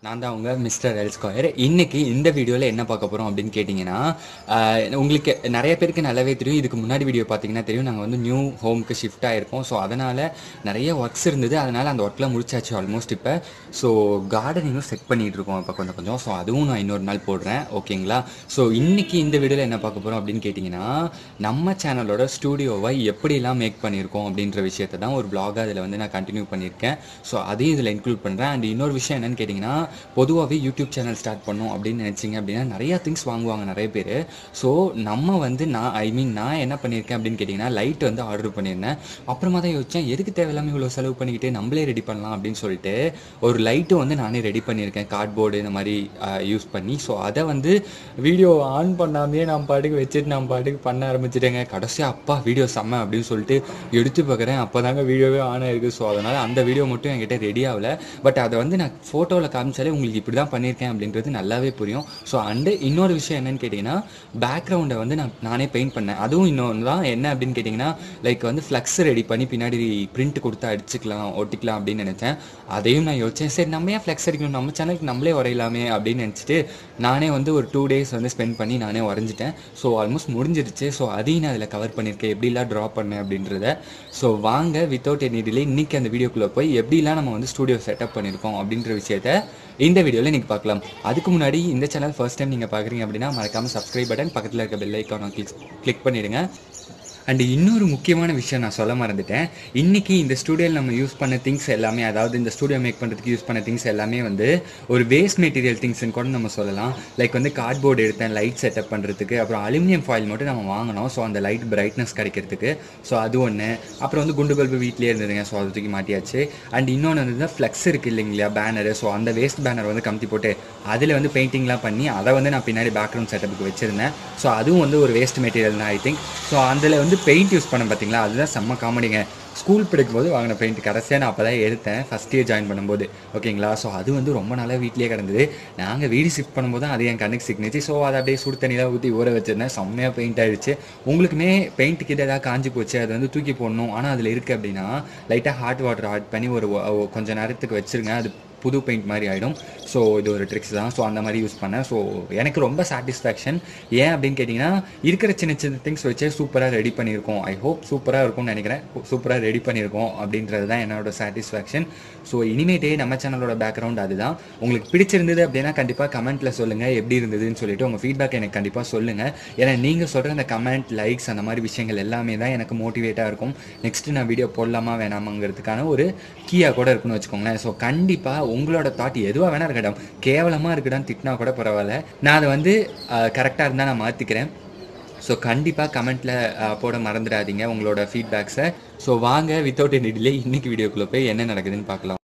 நான் தான் உங்க மிஸ்டர் எல் ஸ்கொயர் இன்னைக்கு இந்த வீடியோவில் என்ன பார்க்க போகிறோம் அப்படின்னு கேட்டிங்கன்னா ஆஹ், உங்களுக்கு நிறைய பேருக்கு நல்லாவே தெரியும் இதுக்கு முன்னாடி வீடியோ பார்த்தீங்கன்னா தெரியும் நாங்கள் வந்து நியூ ஹோம்க்கு ஷிஃப்ட் ஆகிருக்கோம் ஸோ அதனால் நிறைய ஒர்க்ஸ் இருந்தது அதனால் அந்த ஒர்க்லாம் முடிச்சாச்சு ஆல்மோஸ்ட் இப்போ ஸோ கார்டனிங்கும் செட் பண்ணிகிட்டு இருக்கோம் இப்போ கொஞ்சம் கொஞ்சம் ஸோ அதுவும் நான் இன்னொரு நாள் போடுறேன் ஓகேங்களா ஸோ இன்னைக்கு இந்த வீடியோவில் என்ன பார்க்க போகிறோம் அப்படின்னு கேட்டிங்கன்னா நம்ம சேனலோட ஸ்டூடியோவை எப்படிலாம் மேக் பண்ணியிருக்கோம் அப்படின்ற விஷயத்தை தான் ஒரு vlog-ஆ அதில் வந்து நான் கண்டினியூ பண்ணியிருக்கேன் ஸோ அதையும் இதில் இன்க்ளூட் பண்ணுறேன் அண்ட் இன்னொரு விஷயம் என்னன்னு கேட்டிங்கன்னா பொதுவாகவே யூடியூப் சேனல் ஸ்டார்ட் பண்ணோம் அப்படின்னு நினச்சிங்க அப்படின்னா நிறைய திங்ஸ் வாங்குவாங்க நிறைய பேர் ஸோ நம்ம வந்து நான் ஐ மீன் நான் என்ன பண்ணியிருக்கேன் அப்படின்னு கேட்டிங்கன்னா லைட் வந்து ஆர்டர் பண்ணியிருந்தேன் அப்புறமா தான் யோசிச்சேன் எதுக்கு தேவையில்லாமல் இவ்வளோ செலவு பண்ணிக்கிட்டு நம்மளே ரெடி பண்ணலாம் அப்படின்னு சொல்லிட்டு ஒரு லைட்டு வந்து நானே ரெடி பண்ணியிருக்கேன் கார்ட்போர்டு இந்த மாதிரி யூஸ் பண்ணி ஸோ அதை வந்து வீடியோ ஆன் பண்ணாமே நான் பாட்டுக்கு வச்சுட்டு நான் பாட்டுக்கு பண்ண ஆரம்பிச்சிட்டேங்க கடைசியாக அப்பா வீடியோ செம்ம அப்படின்னு சொல்லிட்டு எடுத்து பார்க்குறேன் அப்போ தாங்க வீடியோவே ஆன் ஆயிருக்கு ஸோ அதனால் அந்த வீடியோ மட்டும் என்கிட்ட ரெடி ஆகல பட் அதை வந்து நான் ஃபோட்டோவில் காமிச்சாலே உங்களுக்கு இப்படி தான் பண்ணியிருக்கேன் அப்படின்றது நல்லாவே புரியும் ஸோ அண்டு இன்னொரு விஷயம் என்னன்னு கேட்டிங்கன்னா பேக்ரவுண்டை வந்து நான் நானே பெயிண்ட் பண்ணேன் அதுவும் இன்னொன்று தான் என்ன அப்படின்னு கேட்டிங்கன்னா லைக் வந்து ஃப்ளக்ஸ் ரெடி பண்ணி பின்னாடி பிரிண்ட் கொடுத்து அடிச்சுக்கலாம் ஒட்டிக்கலாம் அப்படின்னு நினச்சேன் அதையும் நான் யோசிச்சேன் சரி நம்ம ஏன் ஃப்ளெக்ஸ் அடிக்கணும் நம்ம சேனலுக்கு நம்மளே வரையலாமே அப்படின்னு நினச்சிட்டு நானே வந்து ஒரு டூ டேஸ் வந்து ஸ்பெண்ட் பண்ணி நானே வரைஞ்சிட்டேன் ஸோ ஆல்மோஸ்ட் முடிஞ்சிருச்சு ஸோ அதையும் நான் அதில் கவர் பண்ணியிருக்கேன் எப்படிலாம் ட்ரா பண்ணேன் அப்படின்றத ஸோ வாங்க வித்தவுட் எனி டிலே இன்னைக்கு அந்த வீடியோக்குள்ளே போய் எப்படிலாம் நம்ம வந்து ஸ்டூடியோ செட்டப் பண்ணியிருக்கோம் அப்படின்ற விஷயத்த இந்த வீடியோவில் இன்னைக்கு பார்க்கலாம் அதுக்கு முன்னாடி இந்த சேனல் ஃபர்ஸ்ட் டைம் நீங்கள் பார்க்குறீங்க அப்படின்னா மறக்காமல் சப்ஸ்கிரைப் பட்டன் பக்கத்தில் இருக்க பெல் ஐக்கானை கிளிக் கிளிக் பண்ணிடுங்க அண்ட் இன்னொரு முக்கியமான விஷயம் நான் சொல்ல மறந்துட்டேன் இன்னைக்கு இந்த ஸ்டூடியோவில் நம்ம யூஸ் பண்ண திங்ஸ் எல்லாமே அதாவது இந்த ஸ்டூடியோ மேக் பண்ணுறதுக்கு யூஸ் பண்ண திங்ஸ் எல்லாமே வந்து ஒரு வேஸ்ட் மெட்டீரியல் திங்ஸ்னு கூட நம்ம சொல்லலாம் லைக் வந்து கார்ட்போர்டு எடுத்தேன் லைட் செட்டப் பண்ணுறதுக்கு அப்புறம் அலுமினியம் ஃபாயில் மட்டும் நம்ம வாங்கினோம் ஸோ அந்த லைட் பிரைட்னஸ் கிடைக்கிறதுக்கு ஸோ அது ஒன்று அப்புறம் வந்து குண்டு பல்பு வீட்லேயே இருந்ததுங்க ஸோ அது தூக்கி மாட்டியாச்சு அண்ட் இன்னொன்று வந்து ஃப்ளெக்ஸ் இருக்குது இல்லைங்களா பேனரு ஸோ அந்த வேஸ்ட் பேனர் வந்து கமுத்தி போட்டு அதில் வந்து பெயிண்டிங்லாம் பண்ணி அதை வந்து நான் பின்னாடி பேக்ரவுண்ட் செட்டப்புக்கு வச்சுருந்தேன் ஸோ அதுவும் வந்து ஒரு வேஸ்ட் மெட்டீரியல் தான் ஐ திங்க் ஸோ அதில் வந்து பெயிண்ட் யூஸ் பண்ண பார்த்தீங்களா அதுதான் செம்ம காமெடிங்க ஸ்கூல் படிக்கும்போது வாங்கின பெயிண்ட் கடைசியாக நான் அப்போ தான் எடுத்தேன் ஃபஸ்ட் இயர் ஜாயின் பண்ணும்போது ஓகேங்களா ஸோ அது வந்து ரொம்ப நாளாக வீட்லேயே கிடந்தது நாங்கள் வீடு ஷிஃப்ட் பண்ணும்போது தான் அது என் கண்ணுக்கு சிக்னிச்சு ஸோ அதை அப்படியே சுடு தண்ணியில் ஊற்றி ஊற வச்சிருந்தேன் செம்மையாக பெயிண்ட் ஆயிடுச்சு உங்களுக்குமே பெயிண்ட் கிட்ட ஏதாவது காஞ்சி போச்சு அதை வந்து தூக்கி போடணும் ஆனால் அதில் இருக்குது அப்படின்னா லைட்டாக ஹாட் வாட்டர் ஆட் பண்ணி ஒரு ஒ- கொஞ்ச நேரத்துக்கு வச்சிருங்க அது புது பெயிண்ட் மாதிரி ஆகிடும் ஸோ இது ஒரு ட்ரிக்ஸ் தான் ஸோ அந்த மாதிரி யூஸ் பண்ணேன் ஸோ எனக்கு ரொம்ப சாட்டிஸ்ஃபேக்ஷன் ஏன் அப்படின்னு கேட்டிங்கன்னா இருக்கிற சின்ன சின்ன திங்ஸ் வச்சே சூப்பராக ரெடி பண்ணியிருக்கோம் ஐ ஹோப் சூப்பராக இருக்கும்னு நினைக்கிறேன் சூப்பராக ரெடி பண்ணியிருக்கோம் அப்படின்றது தான் என்னோட சாட்டிஸ்ஃபேக்ஷன் ஸோ இனிமேட்டே நம்ம சேனலோட பேக்ரவுண்ட் அதுதான் உங்களுக்கு பிடிச்சிருந்தது அப்படின்னா கண்டிப்பாக கமெண்ட்டில் சொல்லுங்கள் எப்படி இருந்ததுன்னு சொல்லிட்டு உங்கள் ஃபீட்பேக் எனக்கு கண்டிப்பாக சொல்லுங்கள் ஏன்னா நீங்கள் சொல்கிற அந்த கமெண்ட் லைக்ஸ் அந்த மாதிரி விஷயங்கள் எல்லாமே தான் எனக்கு மோட்டிவேட்டாக இருக்கும் நெக்ஸ்ட்டு நான் வீடியோ போடலாமா வேணாமாங்கிறதுக்கான ஒரு கீயாக கூட இருக்குன்னு வச்சுக்கோங்களேன் ஸோ கண்டிப்பாக உங்களோட தாட் எதுவாக வேணா இருக்கட்டும் கேவலமாக இருக்கட்டும் திட்டினா கூட பரவாயில்ல நான் அதை வந்து கரெக்டாக இருந்தால் நான் மாற்றிக்கிறேன் ஸோ கண்டிப்பாக கமெண்ட்டில் போட மறந்துடாதீங்க உங்களோட ஃபீட்பேக்ஸை ஸோ வாங்க வித்தவுட் எனி டிலே இன்னைக்கு வீடியோக்குள்ளே போய் என்ன நடக்குதுன்னு பார்க்கலாம்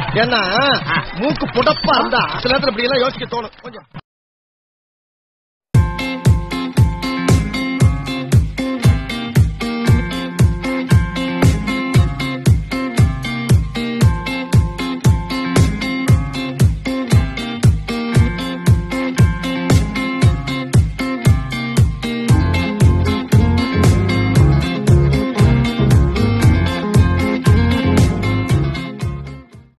ஏன்னா மூக்கு புடப்பா இருந்தா சில நேரத்துல இப்படி எல்லாம் யோசிக்க தோணும் கொஞ்சம்